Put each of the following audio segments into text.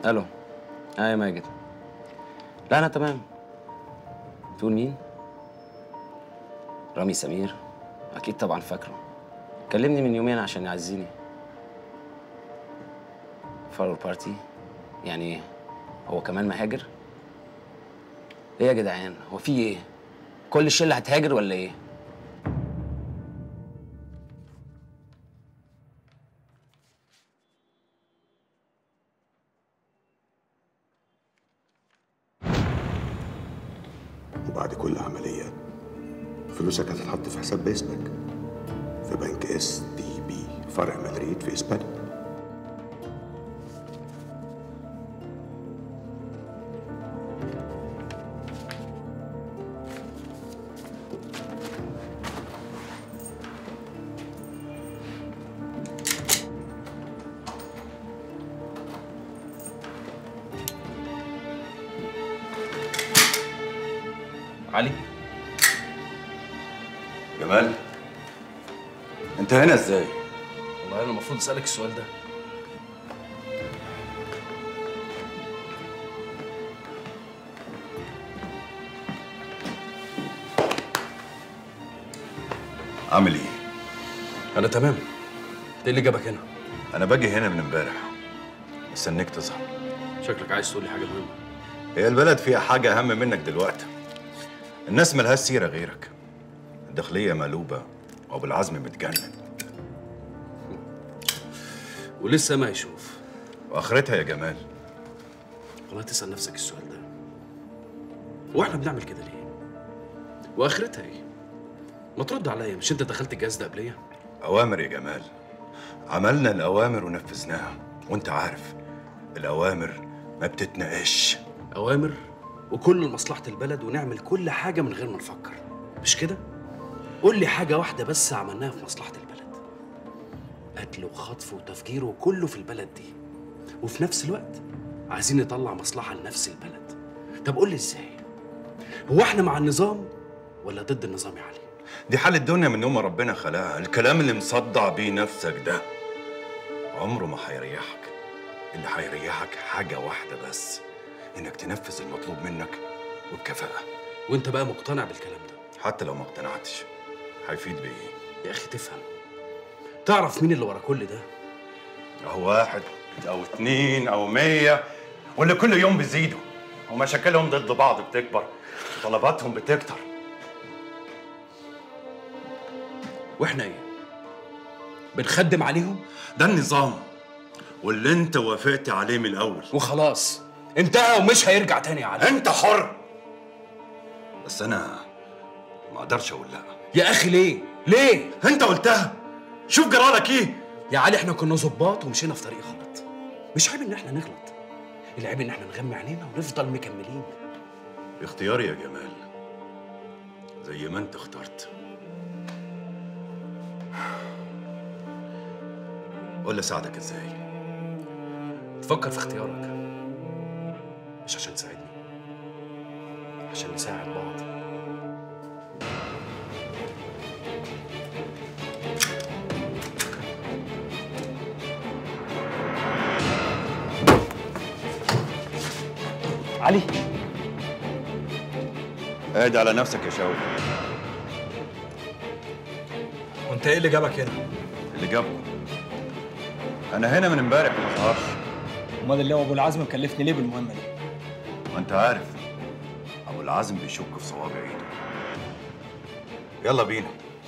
الو اه يا ماجد لا انا تمام تقول مين رامي سمير اكيد طبعا فاكره كلمني من يومين عشان يعزيني فارور بارتي يعني ايه هو كمان مهاجر ايه يا جدعان هو في ايه كل الشله هتهاجر ولا ايه وبعد كل عملية فلوسك هتتحط في حساب باسمك في بنك اس دي بي فرع مدريد في اسبانيا علي جمال انت هنا ازاي؟ والله انا المفروض اسالك السؤال ده عامل ايه؟ انا تمام ايه اللي جابك هنا انا باجي هنا من امبارح مستنيك تصحى شكلك عايز تقول لي حاجه مهمه هي البلد فيها حاجة أهم منك دلوقتي الناس ملهاش سيرة غيرك الداخلية مقلوبة وأبو العزم متجنن ولسه ما يشوف وآخرتها يا جمال والله تسال نفسك السؤال ده هو احنا بنعمل كده ليه واخرتها ايه ما ترد عليا مش انت دخلت الجهاز ده قبليه أوامر يا جمال عملنا الأوامر ونفذناها وأنت عارف الأوامر ما بتتناقش اوامر وكل لمصلحه البلد ونعمل كل حاجه من غير ما نفكر مش كده قول لي حاجه واحده بس عملناها في مصلحه البلد قتل وخطف وتفجير وكله في البلد دي وفي نفس الوقت عايزين نطلع مصلحه لنفس البلد طب قول لي ازاي هو احنا مع النظام ولا ضد النظام يا علي دي حال الدنيا من يوم ما ربنا خلقها الكلام اللي مصدع بيه نفسك ده عمره ما هيريحك اللي هيريحك حاجة واحدة بس إنك تنفذ المطلوب منك وبكفاءة وانت بقى مقتنع بالكلام ده حتى لو ما اقتنعتش هيفيد بإيه؟ يا اخي تفهم تعرف مين اللي ورا كل ده أو واحد أو اتنين أو مية واللي كل يوم بيزيدوا ومشاكلهم ضد بعض بتكبر وطلباتهم بتكتر واحنا ايه بنخدم عليهم ده النظام واللي انت وافقت عليه من الأول وخلاص انتهى ومش هيرجع تاني يا علي انت حر بس انا ما اقدرش اقول لا يا اخي ليه ليه انت قلتها شوف جرالك ايه يا علي احنا كنا ظباط ومشينا في طريق غلط مش عيب ان احنا نغلط العيب ان احنا نغمي علينا ونفضل مكملين اختياري يا جمال زي ما انت اخترت قول لي اساعدك ازاي تفكر في اختيارك مش عشان تساعدني عشان نساعد بعض علي اهدى على نفسك يا شاول وانت ايه اللي جابك هنا؟ اللي جابه انا هنا من امبارح ما ظهرش امال اللي هو ابو العزم مكلفني ليه بالمهمه دي؟ ما انت عارف ابو العزم بيشك في صوابع ايده يلا بينا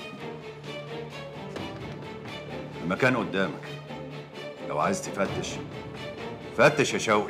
المكان قدامك لو عايز تفتش فتش يا شوقي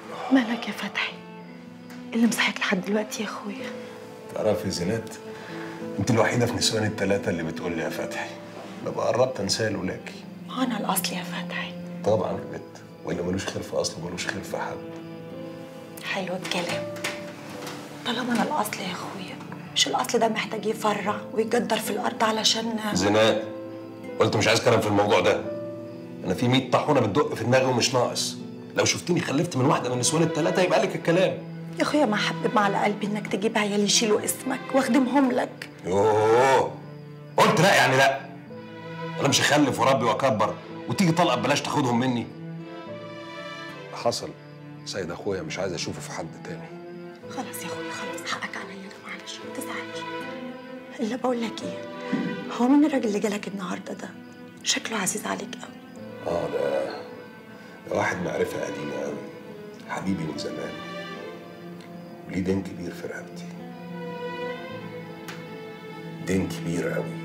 مالك يا فتحي اللي مصحيك لحد دلوقتي يا اخويا تعرفي زينات انت الوحيده في نسوان الثلاثه اللي بتقول لي يا فتحي ببقى قربت انساه لولاكي ما انا الاصل يا فتحي طبعا يا بت واللي ملوش خير في اصله ملوش خير في حد حلو الكلام طالما انا الاصل يا اخويا مش الاصل ده محتاج يفرع ويقدر في الارض علشان زناد قلت مش عايز كلام في الموضوع ده انا في 100 طاحونه بتدق في دماغي ومش ناقص لو شفتني خلفت من واحده من نسوان الثلاثه يبقى لك الكلام يا اخويا ما حبب على قلبي انك تجيب عيال يشيلوا اسمك واخدمهم لك يوه قلت لا يعني لا انا مش هخلف واربي واكبر وتيجي طلقه ببلاش تاخدهم مني حصل سيد اخويا مش عايز اشوفه في حد تاني خلاص يا اخويا خلاص حقك عليا انا معلش ما تزعلش الا بقول لك ايه هو مين الراجل اللي جالك النهارده ده شكله عزيز عليك قوي اه ده ده واحد معرفة قديمة قوي حبيبي من زمان وليه دين كبير في رقبتي دين كبير قوي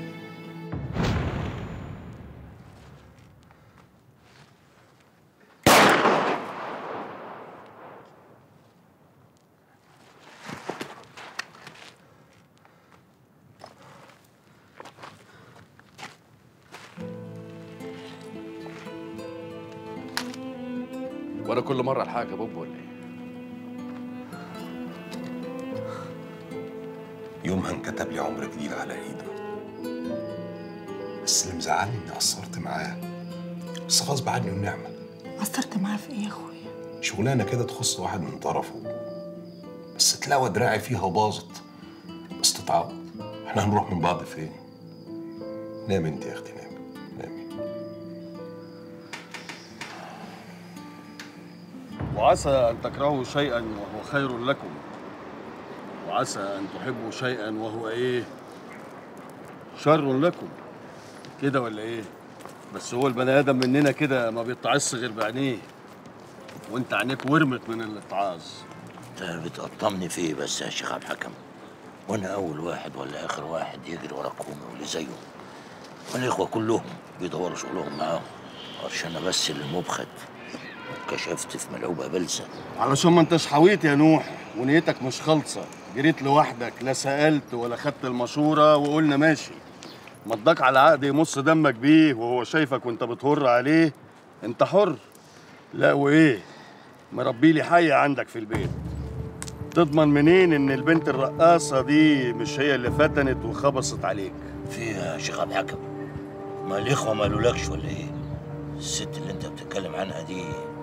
وانا كل مره الحاجه يا بوب ولا ايه يومها انكتب لي عمر جديد على ايده بس اللي مزعلني اني قصرت معاه بس غصب عني النعمة قصرت معاه في ايه يا اخويا شغلانة كده تخص واحد من طرفه بس تلاوى دراعي فيها وباظت بس تتعوض احنا هنروح من بعض فين نام انت يا اختي نام نامي وعسى أن تكرهوا شيئا وهو خير لكم وعسى أن تحبوا شيئا وهو إيه شر لكم كده ولا إيه بس هو البني آدم مننا كده ما بيتعص غير بعينيه وانت عينيك ورمت من الاتعاظ انت بتقطمني في ايه بس يا شيخ عبد الحكم وانا اول واحد ولا اخر واحد يجري ورا كومي واللي زيه والاخوه كلهم بيدوروا شغلهم معاهم عشان انا بس اللي مبخت كشفت في ملعوبه بلسه علشان ما انتش حويت يا نوح ونيتك مش خالصة جريت لوحدك لا سألت ولا خدت المشورة وقلنا ماشي مضاك على عقد يمص دمك بيه وهو شايفك وانت بتهر عليه انت حر لا وايه مربي لي حية عندك في البيت تضمن منين ان البنت الرقاصة دي مش هي اللي فتنت وخبصت عليك في إيه يا شيخ عبد الحكم ما الاخوه ما قالولكش ولا ايه الست اللي انت بتتكلم عنها دي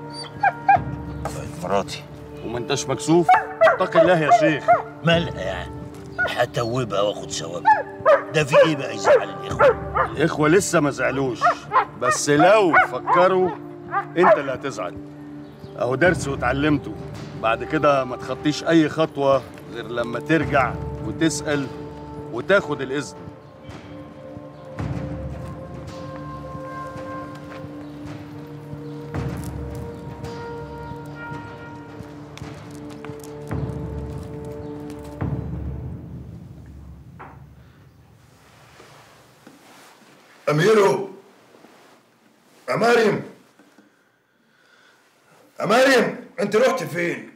بقت مراتي وما انتش مكسوف اتق الله يا شيخ مالها يعني هتوبها واخد ثوابها ده في ايه بقى يزعل الاخوه الإخوة لسه ما زعلوش بس لو فكروا أنت اللي هتزعل أهو درس واتعلمته بعد كده ما تخطيش أي خطوة غير لما ترجع وتسأل وتاخد الإذن أميرو يا مريم يا مريم أنت رحت فين؟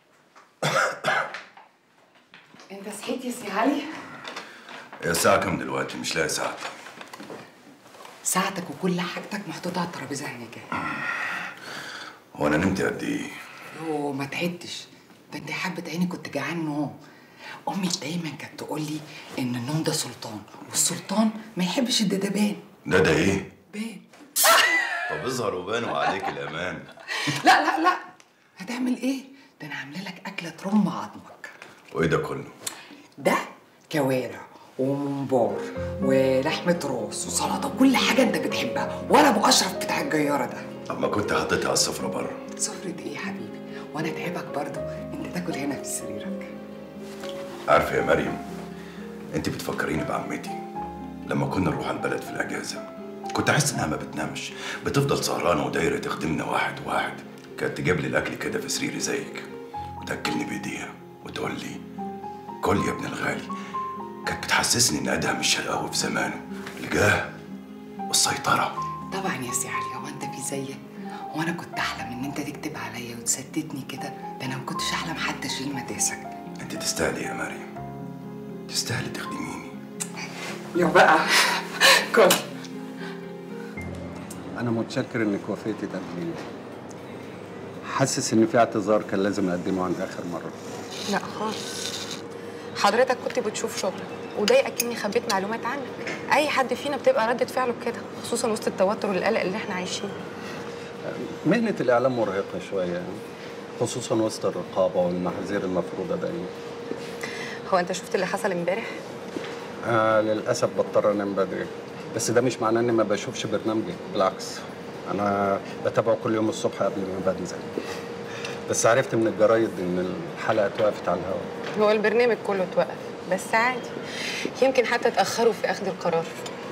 انت صحيت يا سي علي يا ساعة كام دلوقتي مش لاقي ساعة ساعتك وكل حاجتك محطوطه على الترابيزه هناك هو أنا نمت قد إيه؟ يوه ما تعدش ده انت حبه عيني كنت جعان نوم امي دايما كانت تقول لي ان النوم ده سلطان والسلطان ما يحبش الدبان ده ده إيه؟ بان طب اظهر وبانوا عليك الأمان لا لا لا هتعمل ايه ده انا عامله لك اكله ترم عظمك وإيه ده كله؟ ده كوارع وممبار ولحمه راس وسلطه كل حاجه انت بتحبها ولا ابو اشرف بتاع الجياره ده طب ما كنت حطيتها على السفرة بره سفرة ايه يا حبيبي وانا اتعبك برضو انت تاكل هنا في سريرك عارفة يا مريم أنت بتفكريني بعمتي لما كنا نروح على البلد في الأجازة كنت أحس إنها ما بتنامش بتفضل سهرانة ودايرة تخدمنا واحد واحد كانت تجيب لي الأكل كده في سريري زيك وتأكلني بإيديها وتقول لي كل يا ابن الغالي كانت بتحسسني إن أدهم مش شقاوي في زمانه الجاه والسيطرة طبعا يا سي علي هو انت في زيك هو انا كنت احلم ان انت تكتب عليا وتسددني كده ده انا ما كنتش احلم حتى اشيل مداسك أنت تستاهلي يا مريم تستاهلي تخدميني يا بقى كل أنا متشكر إنك وافقتي تقابليني. حاسس إن في اعتذار كان لازم أقدمه عند آخر مرة. لا خالص حضرتك كنت بتشوف شغلك وده اكني خبيت معلومات عنك اي حد فينا بتبقى ردة فعله كده خصوصا وسط التوتر والقلق اللي احنا عايشينه مهنة الإعلام مرهقة شوية يعني. خصوصا وسط الرقابة والمحاذير المفروضة دايما. هو انت شفت اللي حصل امبارح آه للأسف بضطر أنام بدري. بس ده مش معناه إني ما بشوفش برنامجي، بالعكس. أنا بتابعه كل يوم الصبح قبل ما بنزل. بس عرفت من الجرايد إن الحلقة اتوقفت على الهواء. هو البرنامج كله اتوقف بس عادي يمكن حتى اتاخروا في اخذ القرار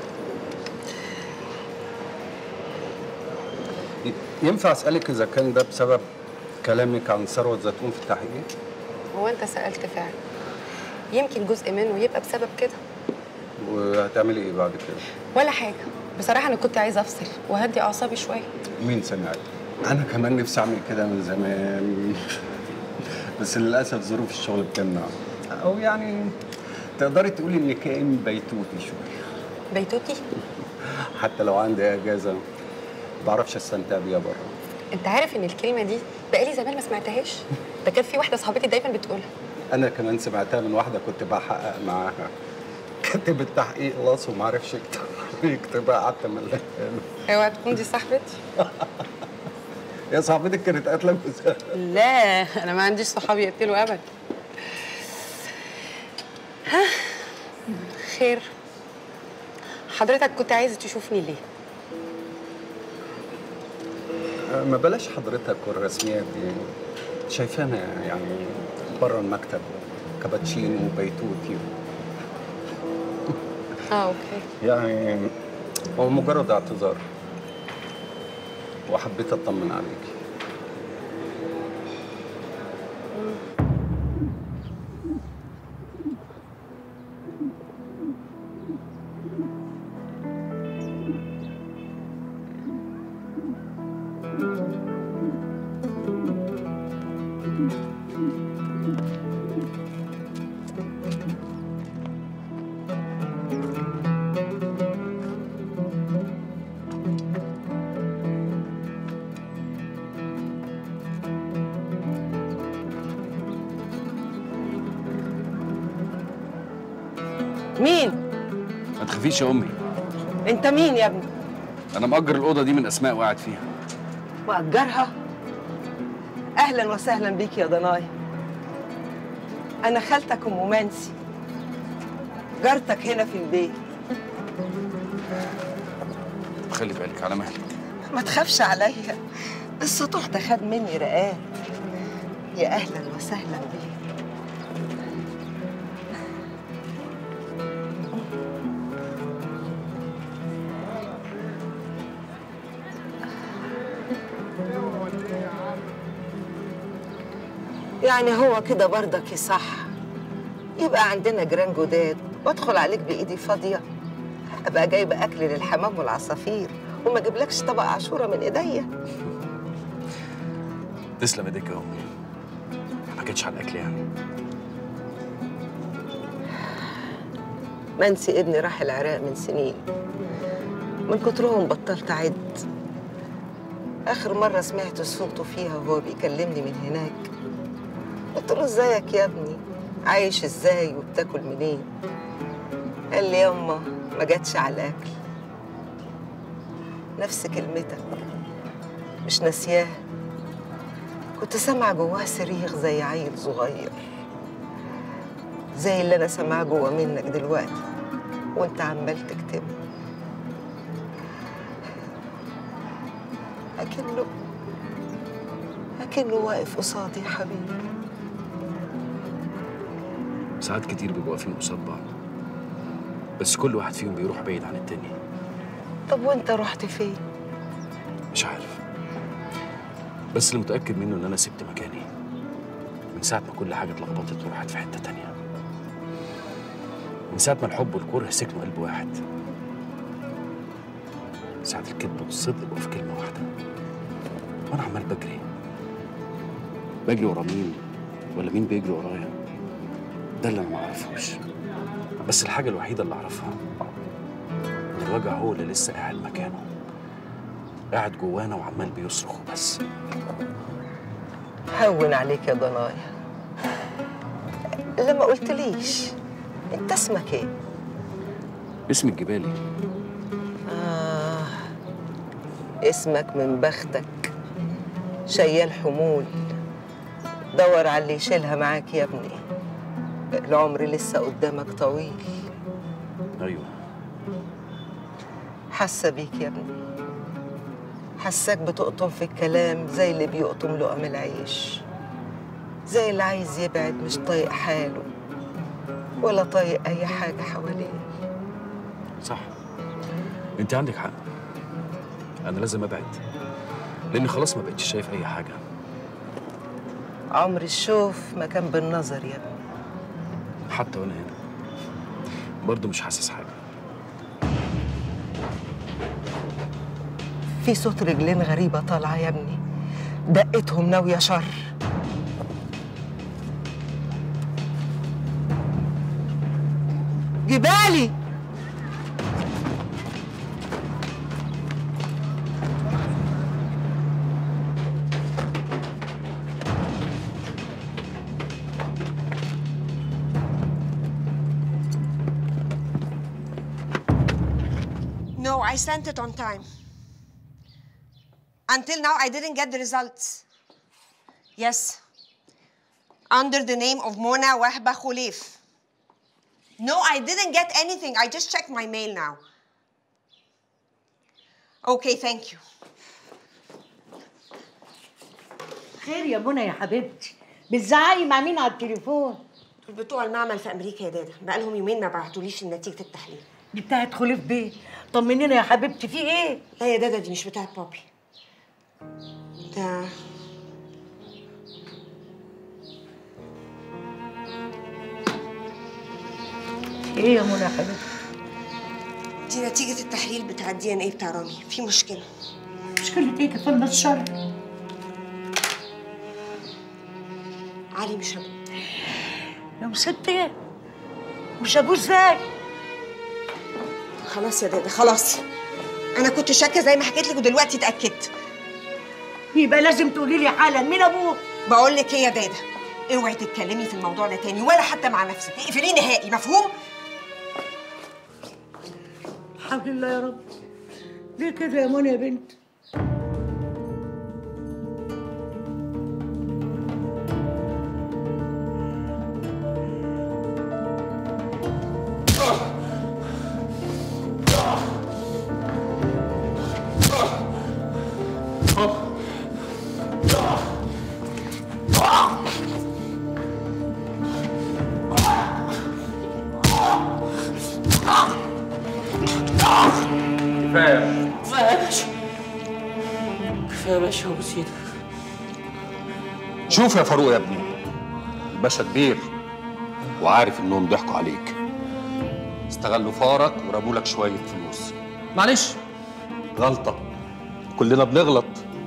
ي- ينفع أسألك إذا كان ده بسبب كلامك عن ثروة زيتون في التحقيق؟ هو انت سالت فعلا يمكن جزء منه يبقى بسبب كده وهتعملي إيه بعد كده؟ ولا حاجه بصراحه انا كنت عايزه افصل وهدي اعصابي شويه مين سمعك؟ أنا كمان نفسي أعمل كده من زمان بس للأسف ظروف الشغل بتمنع أو يعني تقدري تقولي إني كائن بيتوتي شوية بيتوتي حتى لو عندي أجازة ما بعرفش أستمتع بيها بره انت عارف ان الكلمه دي بقالي زمان ما سمعتهاش ده كان في واحده صاحبتي دايما بتقولها أنا كمان سمعتها من واحدة كنت بحقق معاها كاتب التحقيق خلاص وما عرفش يكتب يكتبها قعدت ملان اوعى تكون دي صاحبتي يا صاحبتك كانت قاتله جوزها لا انا ما عنديش صحابي يقتلوا ابدا ها خير حضرتك كنت عايز تشوفني ليه ما بلاش حضرتك والرسميات دي شايفانا يعني بره المكتب كابتشينو وبيتوتي اه اوكي يعني هو مجرد اعتذار وحبيت اطمن عليكي مين؟ ما تخافيش يا امي انت مين يا ابني؟ انا مأجر الاوضه دي من اسماء وقاعد فيها مأجرها؟ أهلا وسهلا بيك يا ضنايا أنا خالتك أم منسي جارتك هنا في البيت خلي بالك على مهلك ما تخافش عليا السطوح ده خد مني رقات يا أهلا وسهلا بيك يعني هو كده برضك صح يبقى عندنا جيران جداد وادخل عليك بايدي فاضيه ابقى جايبه اكل للحمام والعصافير وما اجيبلكش طبق عاشوره من ايديا تسلم ايديك يا امي ما جتش على الاكل يعني منسي ابني راح العراق من سنين من كترهم بطلت اعد اخر مره سمعت صوته فيها وهو بيكلمني من هناك قلت له ازيك يا ابني عايش ازاي وبتاكل منين قال لي ياما ما جاتش على الاكل نفس كلمتك مش ناسياها كنت سامعه جواها صريخ زي عيل صغير زي اللي انا سامعاه جوا منك دلوقتي وانت عمال تكتبه اكنه اكنه واقف قصادي يا حبيبي ساعات كتير بيبقوا واقفين قصاد بعض بس كل واحد فيهم بيروح بعيد عن التاني طب وانت رحت فين مش عارف بس اللي متأكد منه إن أنا سبت مكاني من ساعة ما كل حاجة اتلخبطت وراحت في حتة تانية من ساعة ما الحب والكره سكنوا قلب واحد ساعة الكذب والصدق بقوا في كلمة واحدة وأنا عمال بجري بجري ورا مين ولا مين بيجري ورايا ده اللي أنا معرفوش بس الحاجة الوحيدة اللي أعرفها الوجع هو اللي لسه قاعد مكانه قاعد جوانا وعمال بيصرخ وبس هون عليك يا ضنايا لما قلتليش انت اسمك ايه؟ اسم الجبالي آه اسمك من بختك شيال حمول دور على اللي يشيلها معاك يا ابني العمر لسه قدامك طويل ايوه حاسه بيك يا ابني حاساك بتقطم في الكلام زي اللي بيقطم لقم العيش زي اللي عايز يبعد مش طايق حاله ولا طايق اي حاجه حواليه صح انت عندك حق انا لازم ابعد لاني خلاص ما بقتش شايف اي حاجه عمر الشوف ما كان بالنظر يا ابني حتى وانا هنا برضه مش حاسس حاجه في صوت رجلين غريبه طالعه يا ابني دقتهم ناويه شر جبالي No, I sent it on time. Until now, I didn't get the results. Yes. Under the name of Mona Wahba Khulif. No, I didn't get anything. I just checked my mail now. Okay, thank you. خير يا منى يا حبيبتي بتزعقي مع مين على التليفون دول بتوع المعمل في امريكا يا دادا بقالهم يومين ما بعتوليش نتيجه التحليل دي بتاعت خليف بيه طمنينا يا حبيبتي في ايه لا يا دادا دي مش بتاعت بابي ده ايه يا منى يا حبيبتي دي نتيجه التحليل بتاع الدي ان ايه بتاع رامي في مشكله مشكلة ايه كفانا الشر علي مش هبقى لو ست ايه مش ابوه ازاي خلاص يا دادا خلاص انا كنت شاكه زي ما حكيت لك ودلوقتي اتاكدت يبقى لازم تقولي لي حالا مين ابوه بقول لك ايه يا دادا اوعي تتكلمي في الموضوع ده تاني ولا حتى مع نفسك اقفليه نهائي مفهوم حول الله يا رب ليه كده يا منى يا بنت كفايه كفايه يا باشا كفايه يا باشا وبوس ايدك شوف يا فاروق يا ابني الباشا كبير وعارف انهم ضحكوا عليك استغلوا فارك ورموا لك شويه فلوس معلش غلطه كلنا بنغلط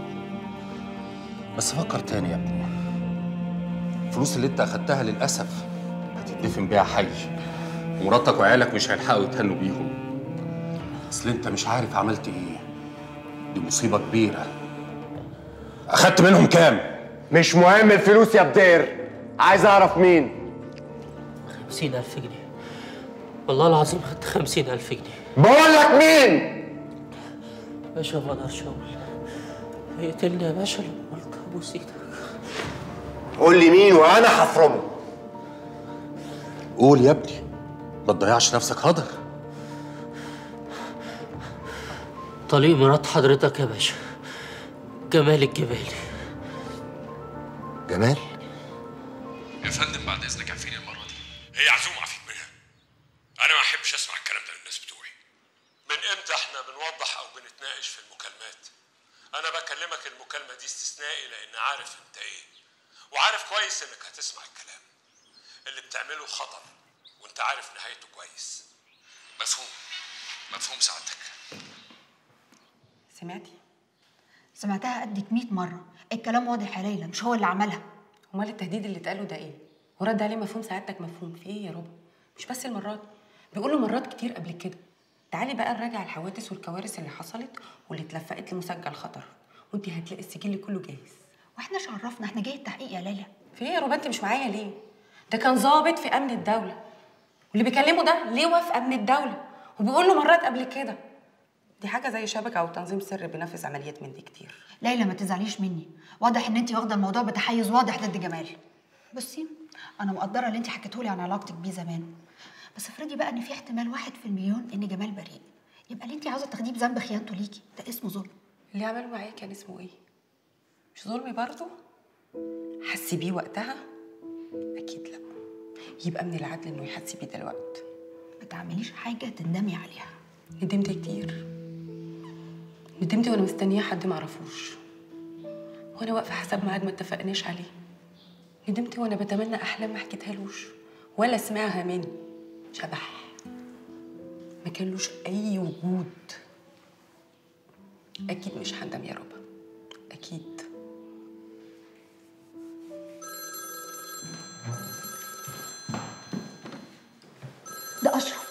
بس فكر تاني يا ابني الفلوس اللي انت اخدتها للاسف هتدفن بيها حي ومراتك وعيالك مش هيلحقوا يتهنوا بيهم اصل انت مش عارف عملت ايه دي مصيبه كبيره اخدت منهم كام مش مهم الفلوس يا بدير عايز اعرف مين خمسين ألف جنيه والله العظيم خدت خمسين ألف جنيه بقول لك مين باشا ما اقدرش اقول اقتلني يا باشا لو قلت ابوس ايدك قول لي مين وانا هفرمه قول يا ابني ما تضيعش نفسك هدر طليق مرات حضرتك يا باشا جمال الجبالي جمال يا فندم بعد اذنك عارفين المره دي هي عزومه عفيت منها انا ما احبش اسمع الكلام ده للناس بتوعي من امتى احنا بنوضح او بنتناقش في المكالمات انا بكلمك المكالمه دي استثنائي لان عارف انت ايه وعارف كويس انك هتسمع الكلام اللي بتعمله خطر وانت عارف نهايته كويس مفهوم مفهوم سعادتك سمعتي؟ سمعتها قدك 100 مرة الكلام واضح يا ليلى مش هو اللي عملها امال التهديد اللي اتقاله ده ايه ورد عليه مفهوم سعادتك مفهوم في ايه يا ربا مش بس المرات بيقولوا مرات كتير قبل كده تعالي بقى نراجع الحوادث والكوارث اللي حصلت واللي اتلفقت لمسجل خطر وانت هتلاقي السجل كله جاهز واحنا مش عرفنا احنا جاي التحقيق يا ليلى في ايه يا ربا انت مش معايا ليه ده كان ضابط في امن الدوله واللي بيكلمه ده لواء في امن الدوله وبيقول له مرات قبل كده دي حاجه زي شبكه او تنظيم سري بينفذ عمليات من دي كتير ليلى ما تزعليش مني واضح ان انت واخده الموضوع بتحيز واضح ضد جمال بصي انا مقدره اللي انت حكيته لي عن علاقتك بيه زمان بس افرضي بقى ان في احتمال واحد في المليون ان جمال بريء يبقى اللي انت عاوزه تاخديه بذنب خيانته ليكي ده اسمه ظلم اللي عمله معايا كان اسمه ايه مش ظلمي برضه حسي بيه وقتها اكيد لا يبقى من العدل انه يحسي بيه دلوقتي ما تعمليش حاجه تندمي عليها ندمت كتير ندمت وانا مستنيه حد ما اعرفوش وانا واقفه حسب ميعاد ما اتفقناش عليه ندمت وانا بتمنى احلام ما حكيتهالوش ولا سمعها مني شبح ما كانلوش اي وجود اكيد مش هندم يا رب اكيد ده اشرف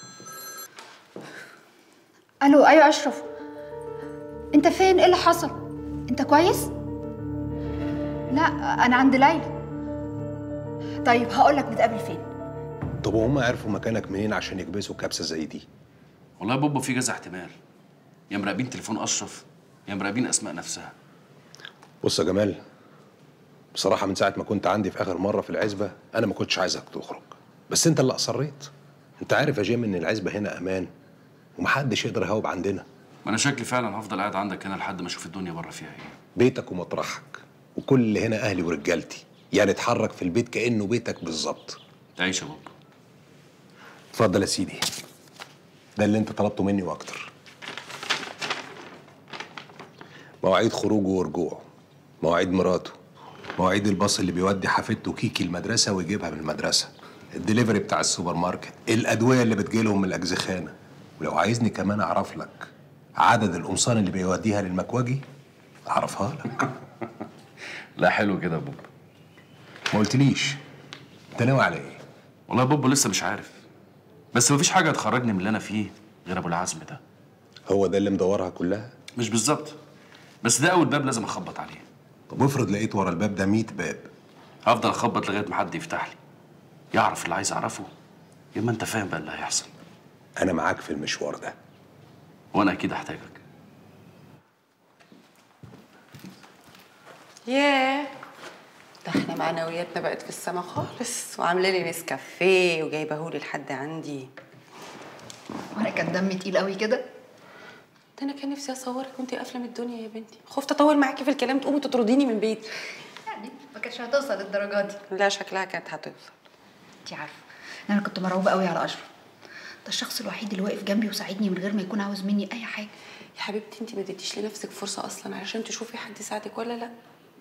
الو ايوه اشرف انت فين ايه اللي حصل انت كويس لا انا عند ليلى طيب هقول لك نتقابل فين طب وهم عرفوا مكانك منين عشان يكبسوا كبسه زي دي والله يا بابا في كذا احتمال يا مراقبين تليفون اشرف يا مراقبين اسماء نفسها بص يا جمال بصراحه من ساعه ما كنت عندي في اخر مره في العزبه انا ما كنتش عايزك تخرج بس انت اللي اصريت انت عارف يا جيم ان العزبه هنا امان ومحدش يقدر يهاوب عندنا ما انا شكلي فعلا هفضل قاعد عندك هنا لحد ما اشوف الدنيا بره فيها ايه بيتك ومطرحك وكل اللي هنا اهلي ورجالتي يعني اتحرك في البيت كانه بيتك بالظبط تعيش يا بابا اتفضل يا سيدي ده اللي انت طلبته مني واكتر مواعيد خروجه ورجوعه مواعيد مراته مواعيد الباص اللي بيودي حفيدته كيكي المدرسه ويجيبها من المدرسه الدليفري بتاع السوبر ماركت الادويه اللي بتجيلهم من الاجزخانه ولو عايزني كمان اعرف لك عدد القمصان اللي بيوديها للمكواجي اعرفها لك لا حلو كده يا بابا ما قلتليش انت ناوي على ايه والله يا بابا لسه مش عارف بس مفيش حاجه تخرجني من اللي انا فيه غير ابو العزم ده هو ده اللي مدورها كلها مش بالظبط بس ده اول باب لازم اخبط عليه طب افرض لقيت ورا الباب ده 100 باب هفضل اخبط لغايه ما حد يفتح لي يعرف اللي عايز اعرفه يا اما انت فاهم بقى اللي هيحصل انا معاك في المشوار ده وانا اكيد هحتاجك ياه ده احنا معنوياتنا بقت في السما خالص وعامله لي نسكافيه وجايبهولي لحد عندي وانا كان دمي تقيل قوي كده ده انا كان نفسي اصورك وانت قافله من الدنيا يا بنتي خفت اطول معاكي في الكلام تقومي تطرديني من بيتي يعني ما كانتش هتوصل للدرجه دي لا شكلها كانت هتوصل انت عارفه ان انا كنت مرعوبه قوي على اشرف ده الشخص الوحيد اللي واقف جنبي وساعدني من غير ما يكون عاوز مني اي حاجه يا حبيبتي انت ما اديتيش لنفسك فرصه اصلا علشان تشوفي حد يساعدك ولا لا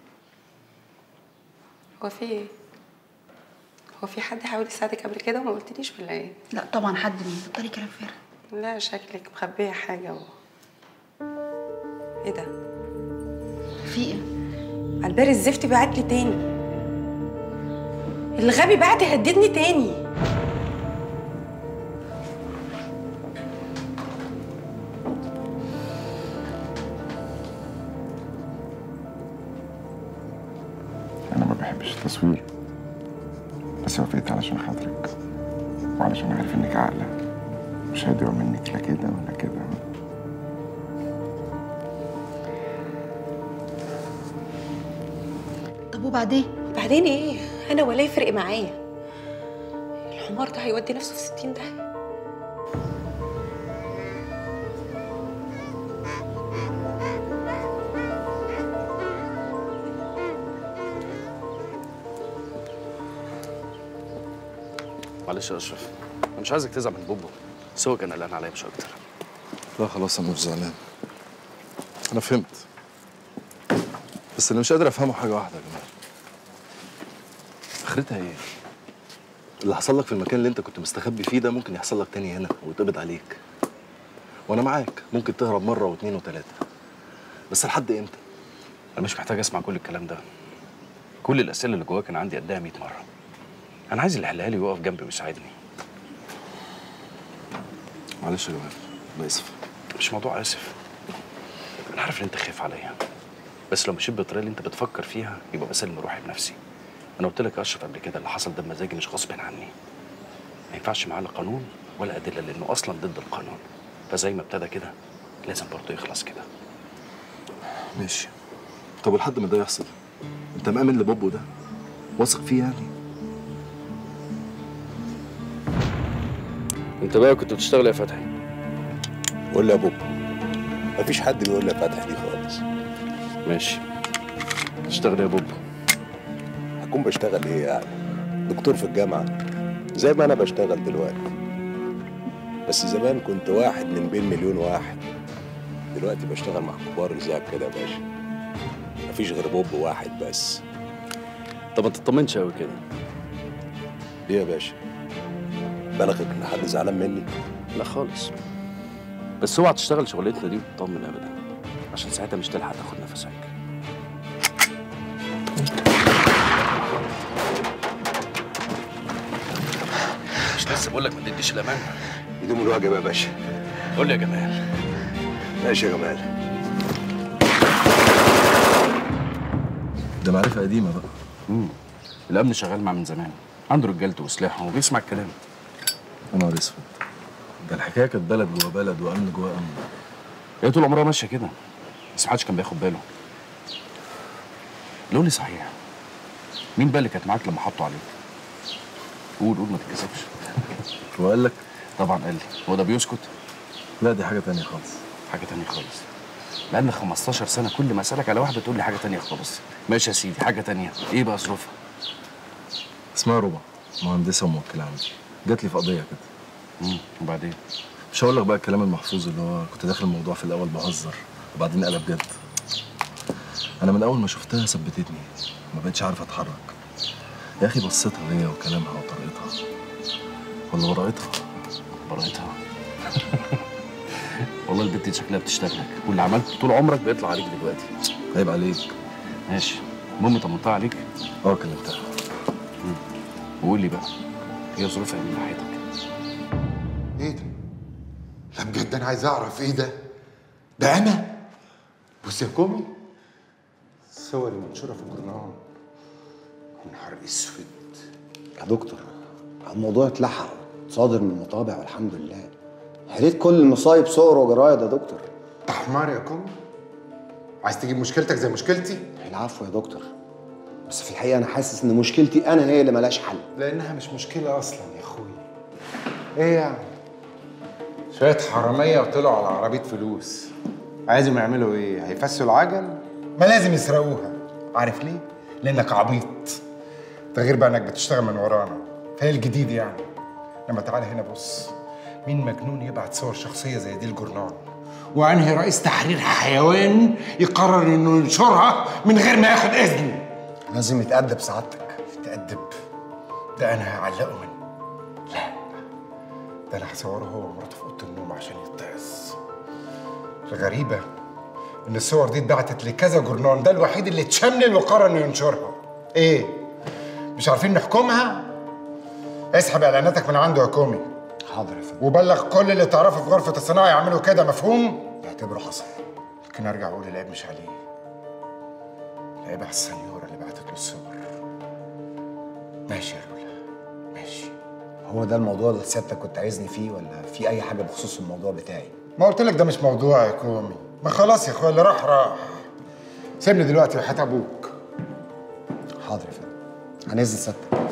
هو في ايه هو في حد حاول يساعدك قبل كده وما قلتليش ولا ايه لا طبعا حد مين بطلي كلام فارغ لا شكلك مخبيه حاجه و... ايه ده في ايه عالباري الزفت بعت لي تاني الغبي بعت يهددني تاني أنا ما بحبش التصوير بس وافقت علشان خاطرك وعلشان عارف إنك عاقلة مش هيدعو منك لا كده ولا كده طب وبعدين بعدين ايه انا ولا يفرق معايا الحمار ده هيودي نفسه في ستين داهيه معلش يا اشرف انا مش عايزك تزعل من بوبو بس هو كان قلقان عليا مش اكتر لا خلاص انا مش زعلان انا فهمت بس اللي مش قادر افهمه حاجه واحده يا جماعه اخرتها ايه اللي حصل لك في المكان اللي انت كنت مستخبي فيه ده ممكن يحصل لك تاني هنا ويتقبض عليك وانا معاك ممكن تهرب مره واثنين وثلاثه بس لحد امتى انا مش محتاج اسمع كل الكلام ده كل الاسئله اللي جواك كان عندي قدها 100 مره انا عايز اللي يحلها لي ويقف جنبي ويساعدني معلش يا جماعه انا اسف مش موضوع اسف انا عارف ان انت خايف عليا بس لو مشيت بالطريقه اللي انت بتفكر فيها يبقى بسلم روحي بنفسي انا قلت لك يا اشرف قبل كده اللي حصل ده بمزاجي مش غصب عني ما ينفعش معاه لا قانون ولا ادله لانه اصلا ضد القانون فزي ما ابتدى كده لازم برضه يخلص كده ماشي طب ولحد ما ده يحصل انت مأمن لبوبو ده واثق فيه يعني انت بقى كنت بتشتغل يا فتحي قول لي يا بوب مفيش حد بيقول لي يا فتحي دي خالص ماشي تشتغل يا بوب هكون بشتغل ايه يعني دكتور في الجامعه زي ما انا بشتغل دلوقتي بس زمان كنت واحد من بين مليون واحد دلوقتي بشتغل مع كبار زيك كده يا باشا مفيش غير بوب واحد بس طب ما تطمنش قوي كده ليه يا باشا بلغك ان حد زعلان مني لا خالص بس اوعى تشتغل شغلتنا دي وتطمن ابدا عشان ساعتها مش تلحق تاخد نفسك مش لسه بقول لك ما تديش الامان يدوم الواجب يا باشا قول لي يا جمال ماشي يا جمال ده معرفه قديمه بقى امم الامن شغال معاه من زمان عنده رجالته وسلاحه وبيسمع الكلام يا نهار اسود ده الحكايه كانت بلد جوه بلد وامن جوه امن هي طول عمرها ماشيه كده بس محدش كان بياخد باله قول لي صحيح مين بقى اللي كانت معاك لما حطوا عليك قول قول ما تتكسفش هو قال لك طبعا قال لي هو ده بيسكت لا دي حاجه تانية خالص حاجه تانية خالص بقالنا 15 سنه كل ما اسالك على واحده تقول لي حاجه تانية خالص ماشي يا سيدي حاجه تانية ايه بقى ظروفها اسمها ربع مهندسه وموكله عندي جات لي في قضيه كده امم وبعدين مش هقول لك بقى الكلام المحفوظ اللي هو كنت داخل الموضوع في الاول بهزر وبعدين قلب جد انا من اول ما شفتها ثبتتني ما بقتش عارف اتحرك يا اخي بصيتها ليا وكلامها وطريقتها ولا براءتها براءتها والله البت دي شكلها بتشتغلك واللي عملته طول عمرك بيطلع عليك دلوقتي عيب عليك ماشي المهم طمنتها عليك اه كلمتها وقول لي بقى هي ظروفها ايه من ناحيتك ايه ده؟ لا بجد انا عايز اعرف ايه ده؟ ده انا؟ بص يا كومي صوري منشوره في الجورنال يا نهار اسود يا دكتور الموضوع اتلحق صادر من المطابع والحمد لله حليت كل المصايب صور وجرايد يا دكتور انت حمار يا كومي عايز تجيب مشكلتك زي مشكلتي؟ العفو يا دكتور بس في الحقيقه انا حاسس ان مشكلتي انا هي اللي ملهاش حل لانها مش مشكله اصلا يا اخويا ايه يعني؟ شويه حراميه وطلعوا على عربيه فلوس عايزهم يعملوا ايه؟ هيفسوا العجل؟ ما لازم يسرقوها عارف ليه؟ لانك عبيط ده غير بقى انك بتشتغل من ورانا فهي الجديد يعني لما تعالى هنا بص مين مجنون يبعت صور شخصيه زي دي الجورنال وانهي رئيس تحرير حيوان يقرر انه ينشرها من غير ما ياخد اذن لازم يتأدب سعادتك يتأدب ده انا هعلقه من لا ده انا هصوره هو ومراته في اوضه النوم عشان يتعظ الغريبه ان الصور دي اتبعتت لكذا جورنال ده الوحيد اللي اتشمل وقرر انه ينشرها ايه مش عارفين نحكمها اسحب اعلاناتك من عنده يا كومي حاضر يا فندم وبلغ كل اللي تعرفه في غرفه الصناعه يعملوا كده مفهوم اعتبره حصل لكن ارجع اقول العيب مش عليه العيب على السنيوره اللي بعتت له الصور ماشي يا رولا ماشي هو ده الموضوع اللي سيادتك كنت عايزني فيه ولا في اي حاجه بخصوص الموضوع بتاعي ما قلت لك ده مش موضوع يا كومي ما خلاص يا اخويا اللي راح راح سيبني دلوقتي وحياة ابوك حاضر يا فندم هنزل سيادتك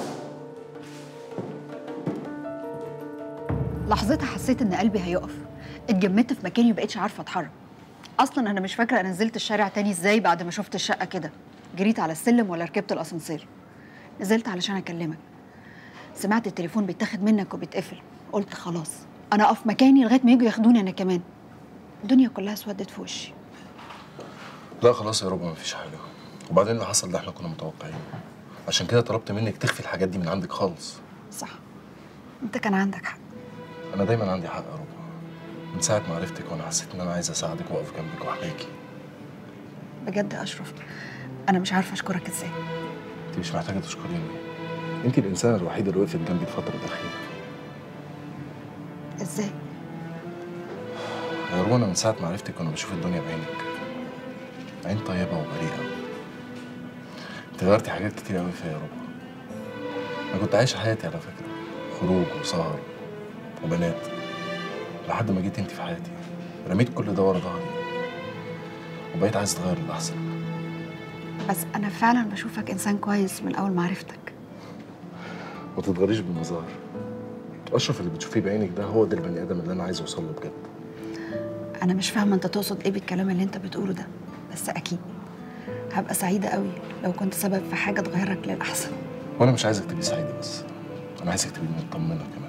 لحظتها حسيت ان قلبي هيقف اتجمدت في مكاني وبقيتش عارفه اتحرك اصلا انا مش فاكره انا نزلت الشارع تاني ازاي بعد ما شفت الشقه كده جريت على السلم ولا ركبت الاسانسير نزلت علشان اكلمك سمعت التليفون بيتاخد منك وبيتقفل قلت خلاص انا اقف مكاني لغايه ما يجوا ياخدوني انا كمان الدنيا كلها اسودت في وشي لا خلاص يا ربع مفيش حاجه وبعدين اللي حصل ده احنا كنا متوقعين عشان كده طلبت منك تخفي الحاجات دي من عندك خالص صح انت كان عندك حق انا دايما عندي حق يا ربع من ساعه ما عرفتك وانا حسيت ان انا عايز اساعدك واقف جنبك واحميكي بجد يا اشرف انا مش عارفه اشكرك ازاي انت مش محتاجه تشكريني انت الانسان الوحيد اللي وقفت جنبي الفتره الاخيره ازاي يا رونا من ساعة ما عرفتك وأنا بشوف الدنيا بعينك عين طيبة وبريئة انت غيرتي حاجات كتير أوي فيا يا رب أنا كنت عايش حياتي على فكرة خروج وسهر وبنات لحد ما جيت انت في حياتي رميت كل ده ورا ظهري وبقيت عايز اتغير للأحسن بس انا فعلا بشوفك انسان كويس من اول ما عرفتك ما تتغريش بالمظاهر أشرف اللي بتشوفيه بعينك ده هو ده البني آدم اللي أنا عايز أوصل له بجد انا مش فاهمه انت تقصد ايه بالكلام اللي انت بتقوله ده بس اكيد هبقى سعيده قوي لو كنت سبب في حاجه تغيرك للاحسن وأنا مش عايزك تبقي سعيدة بس أنا عايزك تبقي مطمنة كمان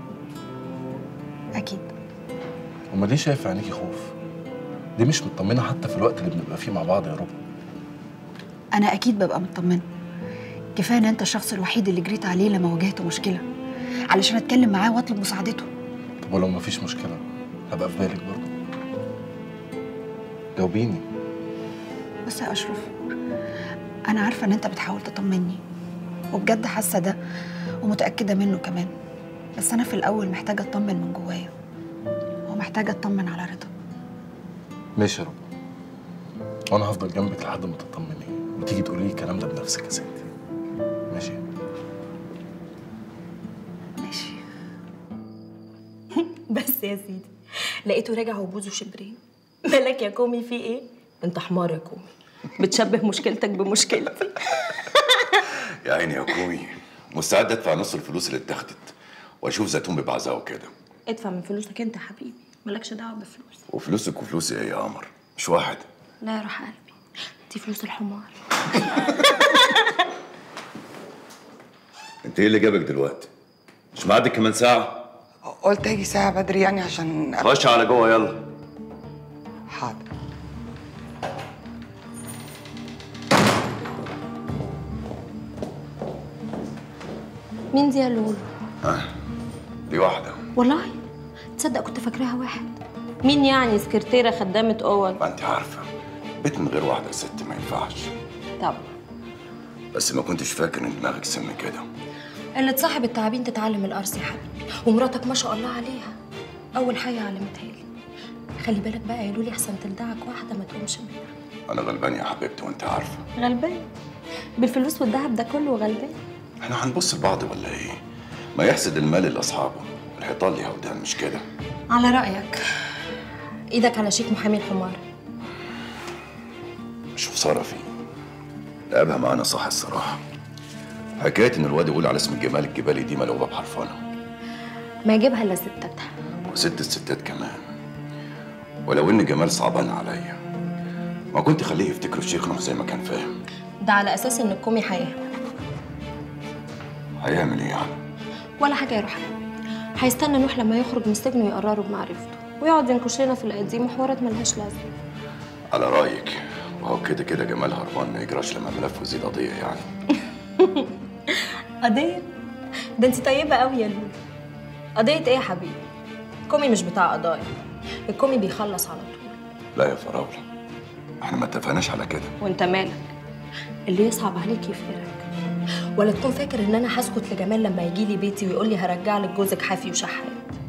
اكيد أمال ليه شايف في عينيكي خوف؟ دي مش مطمنة حتى في الوقت اللي بنبقى فيه مع بعض يا رب انا اكيد ببقى مطمنه كفايه ان انت الشخص الوحيد اللي جريت عليه لما واجهت مشكله علشان اتكلم معاه واطلب مساعدته طب ولو مفيش مشكلة هبقى في بالك برضه جاوبيني بص يا اشرف انا عارفه ان انت بتحاول تطمني وبجد حاسه ده ومتاكده منه كمان بس انا في الاول محتاجه اطمن من جوايا ومحتاجه اطمن على رضا ماشي يا رب وأنا هفضل جنبك لحد ما تطمني وتيجي تقولي لي الكلام ده بنفسك يا ستي ماشي ماشي بس يا سيدي لقيته راجع وبوزه شبرين مالك يا كومي في ايه انت حمار يا كومي بتشبه مشكلتك بمشكلتي يا عيني يا كومي مستعد ادفع نص الفلوس اللي اتاخدت واشوف زيتون ببعزها وكده ادفع من فلوسك انت يا حبيبي مالكش دعوه بفلوس وفلوسك وفلوسي ايه يا قمر مش واحد لا يا روح قلبي دي فلوس الحمار انت ايه اللي جابك دلوقتي مش معدك كمان ساعه قلت اجي ساعة بدري يعني عشان خش على جوه يلا حاضر مين دي يا لولو دي واحده والله تصدق كنت فاكراها واحد مين يعني سكرتيرة خدامة أول ما انت عارفه بيت من غير واحده يا ست ما ينفعش طب بس ما كنتش فاكر ان دماغك سم كده اللي تصاحب التعابين تتعلم القرص يا حبيبي ومراتك ما شاء الله عليها أول حاجة علمتها لي خلي بالك بقى يا لولي أحسن تلدعك واحدة ما تقومش منها انا غلبان يا حبيبتي وانت عارفه غلبان بالفلوس والذهب ده كله غلبان احنا هنبص لبعض ولا ايه ما يحسد المال لاصحابه الحيطان ليها ودان مش كده على رأيك إيدك على شيك محامي الحمار مش خساره فيه لعبها معانا صح الصراحه حكايه ان الواد يقول على اسم الجمال الجبالي دي ملعوبه بحرفانه ما يجيبها إلا ستاتها وست الستات كمان ولو ان جمال صعبان عليا ما كنت خليه يفتكر الشيخ نوح زي ما كان فاهم ده على أساس إن الكومي هيهمل هيعمل ايه يعني ولا حاجة يا روح هيستنى نوح لما يخرج من السجن ويقرره بمعرفته ويقعد ينكش لنا في القديم وحوارات ملهاش لازمة على رايك وهو كده كده جمال هربان ما يجراش لما ملفه يزيد قضيه يعني قضية؟ ده انت طيبة قوي يا لولو قضية ايه يا حبيبي؟ الكومي مش بتاع قضايا الكومي بيخلص على طول لا يا فراوله احنا ما اتفقناش على كده وانت مالك اللي يصعب عليك يفقرك ولا تكون فاكر ان انا هسكت لجمال لما يجي لي بيتي ويقول لي هرجع لك جوزك حافي وشحات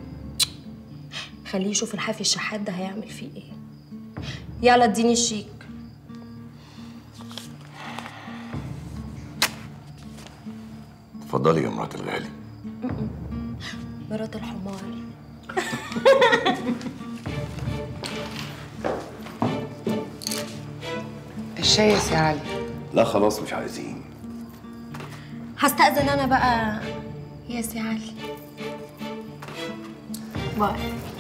خليه يشوف الحافي الشحات ده هيعمل فيه ايه يلا اديني الشيك اتفضلي يا مرات الغالي مرات الحمار الشاي يا سي علي لا خلاص مش عايزين هستأذن انا بقى يا سي علي باي